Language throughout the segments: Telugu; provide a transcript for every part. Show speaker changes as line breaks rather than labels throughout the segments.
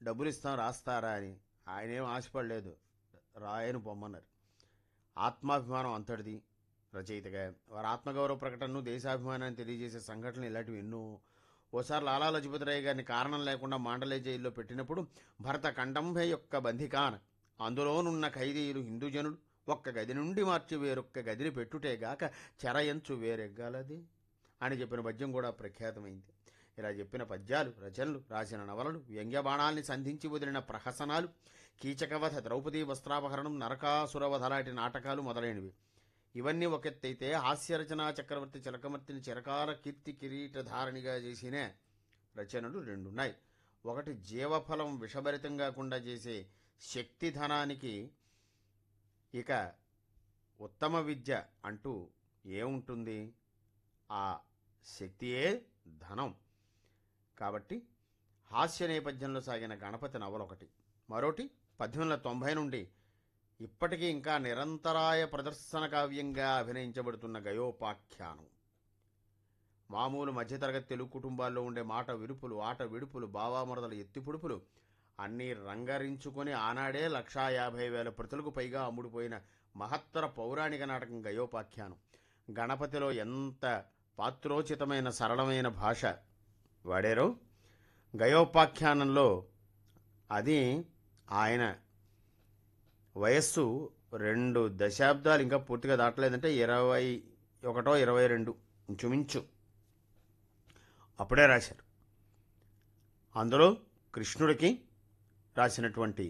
డబ్బులు ఇస్తాం రాస్తారా అని ఆయన ఏం ఆశపడలేదు రాయని పొమ్మన్నారు ఆత్మాభిమానం అంతటిది రచయితగా వారి ఆత్మగౌరవ ప్రకటనను దేశాభిమానాన్ని తెలియజేసే సంఘటనలు ఇలాంటివి ఎన్నో ఓసారి లాలా లజపతిరాయ్ గారిని కారణం లేకుండా మాండలే జైల్లో పెట్టినప్పుడు భరత కండంభే యొక్క బంధికాన అందులోనున్న ఖైదీలు హిందూ జనులు ఒక్క గది నుండి మార్చి వేరొక్క గదిని పెట్టుటేగాక చెరయంచు వేరెగ్గాలది అని చెప్పిన పద్యం కూడా ప్రఖ్యాతమైంది ఇలా చెప్పిన పద్యాలు రచనలు రాసిన నవలలు వ్యంగ్యబాణాల్ని సంధించి వదిలిన ప్రహసనాలు కీచకవధ ద్రౌపదీ వస్త్రాపహరణం నరకాసురవధ లాంటి నాటకాలు మొదలైనవి ఇవన్నీ ఒకెత్తైతే హాస్యరచనా చక్రవర్తి చిలకమర్తిని చిరకాల కీర్తి కిరీటధారణిగా చేసిన రచనలు రెండున్నాయి ఒకటి జీవఫలం విషభరితం కాకుండా చేసే శక్తిధనానికి ఇక ఉత్తమ విద్య అంటూ ఏముంటుంది ఆ శక్తియే ధనం కాబట్టి హాస్య నేపథ్యంలో సాగిన గణపతి నవల ఒకటి మరోటి పద్దెనిమిది వందల తొంభై నుండి ఇప్పటికీ ఇంకా నిరంతరాయ ప్రదర్శన కావ్యంగా అభినయించబడుతున్న గయోపాఖ్యానం మామూలు మధ్యతరగతి తెలుగు కుటుంబాల్లో ఉండే మాట విరుపులు ఆట విడుపులు బావామరదల ఎత్తిపుడుపులు అన్నీ రంగరించుకొని ఆనాడే లక్షా యాభై వేల ప్రతులకు పైగా అమ్ముడుపోయిన మహత్తర పౌరాణిక నాటకం గయోపాఖ్యానం గణపతిలో ఎంత పాత్రోచితమైన సరళమైన భాష వాడారో గయోపాఖ్యానంలో అది ఆయన వయస్సు రెండు దశాబ్దాలు ఇంకా పూర్తిగా దాటలేదంటే ఇరవై ఒకటో ఇరవై రెండు ఇంచుమించు అప్పుడే రాశారు అందులో కృష్ణుడికి రాసినటువంటి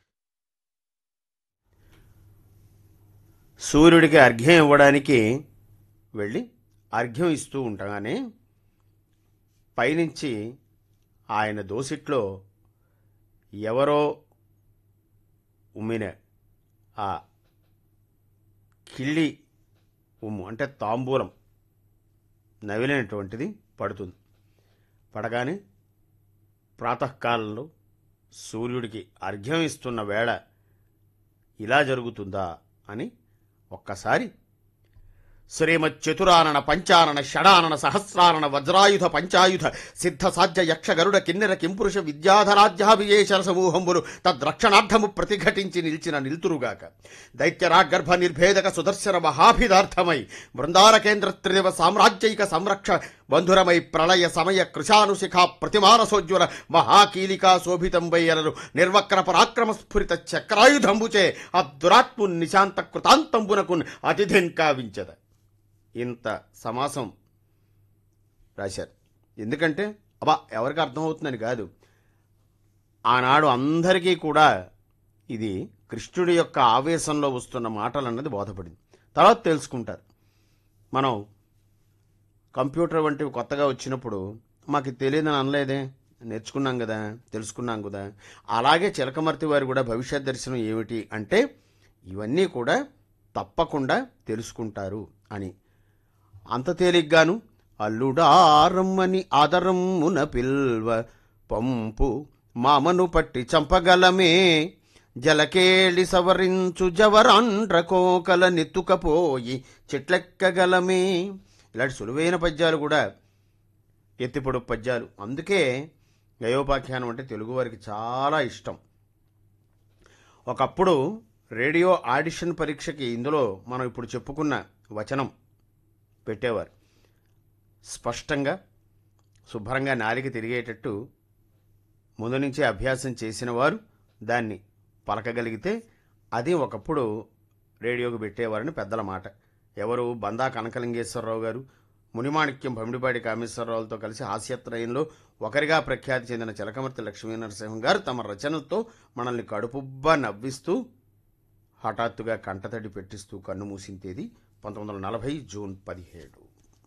సూర్యుడికి అర్ఘ్యం ఇవ్వడానికి వెళ్ళి అర్ఘ్యం ఇస్తూ ఉండగానే పైనుంచి ఆయన దోసిట్లో ఎవరో ఉమ్మిన ఆ కిళ్ళి ఉమ్ము అంటే తాంబూలం నవిలినటువంటిది పడుతుంది పడగానే ప్రాతకాలంలో సూర్యుడికి అర్ఘ్యం ఇస్తున్న వేళ ఇలా జరుగుతుందా అని ఒక్కసారి శ్రీమచ్చతురానన పంచానన షడానన సహస్రానన వజ్రాయుధ పంచాయుధ సిద్ధ సాధ్య యక్ష గరుడ కిన్నెర కింపురుష విద్యాధరాధ్యాభియేషర సమూహంబులు తద్రక్షణార్థము ప్రతిఘటించి నిలిచిన నిల్తురుగాక దైత్యరాగర్భ నిర్భేదక సుదర్శన మహాభిదార్థమై బృందార కేంద్ర త్రిదివ సామ్రాజ్యైక సంరక్ష బంధురమై ప్రళయ సమయ కృషానుశిఖా ప్రతిమానసోజ్వల మహాకీలికా శోభితంబయ్యరలు నిర్వక్ర పరాక్రమ స్ఫురిత చక్రాయుధంబుచే ఆ దురాత్ము నిశాంత కృతాంతంబునకు అతిథిన్ కావించద ఇంత సమాసం రాశారు ఎందుకంటే అబ్బా ఎవరికి అర్థమవుతుందని కాదు ఆనాడు అందరికీ కూడా ఇది కృష్ణుడి యొక్క ఆవేశంలో వస్తున్న మాటలు అన్నది బోధపడింది తర్వాత తెలుసుకుంటారు మనం కంప్యూటర్ వంటివి కొత్తగా వచ్చినప్పుడు మాకు తెలియదని అనలేదే నేర్చుకున్నాం కదా తెలుసుకున్నాం కదా అలాగే చిలకమర్తి వారు కూడా భవిష్యత్ దర్శనం ఏమిటి అంటే ఇవన్నీ కూడా తప్పకుండా తెలుసుకుంటారు అని అంత తేలిగ్గాను అల్లుడారమ్మని ఆదరమ్మున పిల్వ పంపు మామను పట్టి చంపగలమే జలకేళి సవరించు జవరాండ్ర కోకల నెత్తుకపోయి చెట్లెక్కగలమే ఇలాంటి సులువైన పద్యాలు కూడా ఎత్తిపొడు పద్యాలు అందుకే గయోపాఖ్యానం అంటే తెలుగు వారికి చాలా ఇష్టం ఒకప్పుడు రేడియో ఆడిషన్ పరీక్షకి ఇందులో మనం ఇప్పుడు చెప్పుకున్న వచనం పెట్టేవారు స్పష్టంగా శుభ్రంగా నాలిక తిరిగేటట్టు ముందు నుంచే అభ్యాసం చేసిన వారు దాన్ని పలకగలిగితే అది ఒకప్పుడు రేడియోకి పెట్టేవారని పెద్దల మాట ఎవరు బందా కనకలింగేశ్వరరావు గారు మునిమాణిక్యం భమిడిపాడి కామేశ్వరరావులతో కలిసి హాస్యత్రయంలో ఒకరిగా ప్రఖ్యాతి చెందిన చిలకమర్తి లక్ష్మీ నరసింహం గారు తమ రచనలతో మనల్ని కడుపుబ్బా నవ్విస్తూ హఠాత్తుగా కంటతడి పెట్టిస్తూ కన్ను మూసింతేది పంతొమ్మిది వందల నలభై జూన్ పదిహేడు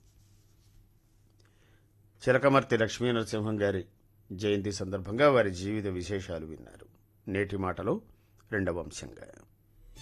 చిలకమర్తి లక్ష్మీ నరసింహం గారి జయంతి సందర్భంగా వారి జీవిత విశేషాలు విన్నారు నేటి మాటలో రెండవ అంశంగా